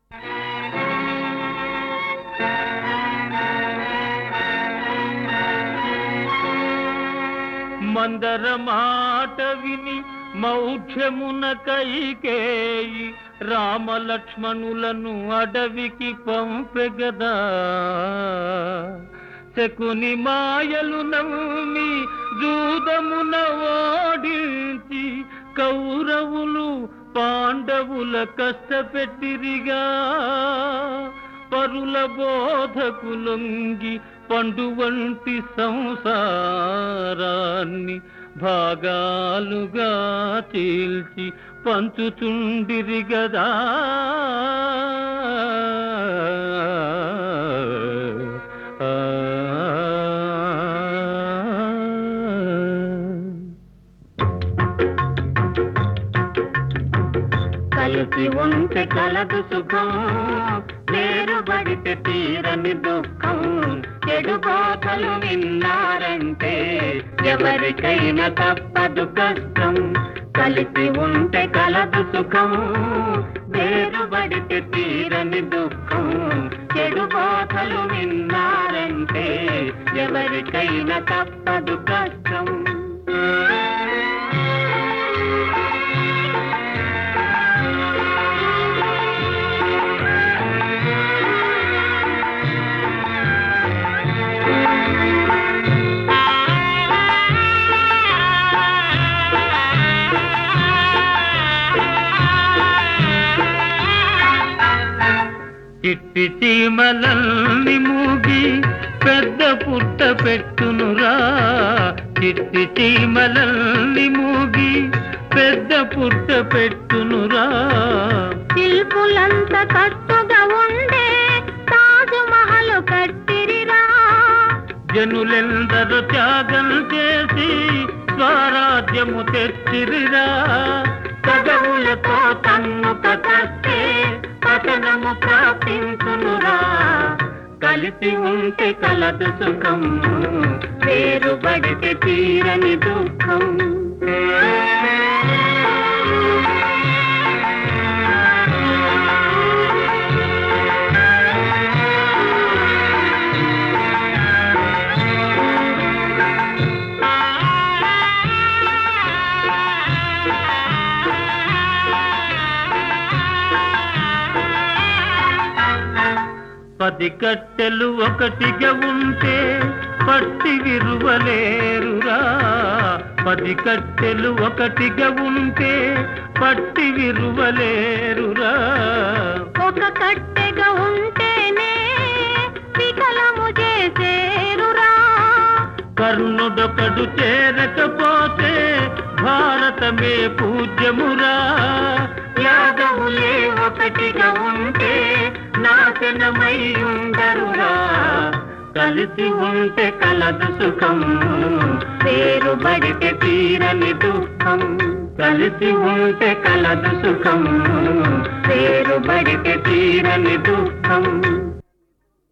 మందర మాట విని మౌఢ్యమున కైకేయి రామలక్ష్మణులను అడవికి పంపెగదా శకుని మాయలు నమ్మి జూదమున ఓడించి కౌరవులు పాండవుల కష్టపెట్టిరిగా పరుల బోధకులొంగి పండు వంటి సంసారాన్ని భాగాలుగా చీల్చి పంచుచుండిరి గదా ఆ కలిసి ఉంటే కలదు సుఖం వేరుబడితే తీరని దుఃఖం చెడు బోధలు విన్నారంటే ఎవరికైనా తప్పదు కష్టం కలిసి ఉంటే కలదు సుఖం వేరుబడితే తీరని దుఃఖం చెడు బోధలు విన్నారంటే ఎవరికైనా తప్పదు కష్టం చిట్టి చీమలల్ని మూగి పెద్ద పుట్ట పెట్టునురా చిట్టి చీమలల్ని మూగి పెద్ద పుట్ట పెట్టునురా శిల్పులంత కట్టుగా ఉండే తాజు మహల్ కట్టిరిరా జనులెందరూ త్యాగం చేసి స్వరాజ్యము తెచ్చిరిరా పదవులతో తన్ను కస్తే పతనము ప్రాప్తించునురా కలిసి ఉంటే కలదు సుఖం వేరుబడితే తీరని దుఃఖం పది కట్టెలు ఒకటిగా ఉంటే పట్టి విరువలేరురా పది కట్టెలు ఒకటిగా ఉంటే పట్టి విరువలేరురా ఒక కట్టెగా ఉంటేనే వికలము చేసేరురా కర్ణుడొకడు చేరకపోతే భారతమే పూజ్యమురా యాదవులే ఒకటిగా ఉంటే నాశనమై ఉండరురా కలిసి ఉంటే కలదు సుఖం వేరుబడితే తీరని దుఃఖం కలిసి ఉంటే కలదు సుఖం వేరుబడితే తీరని దుఃఖం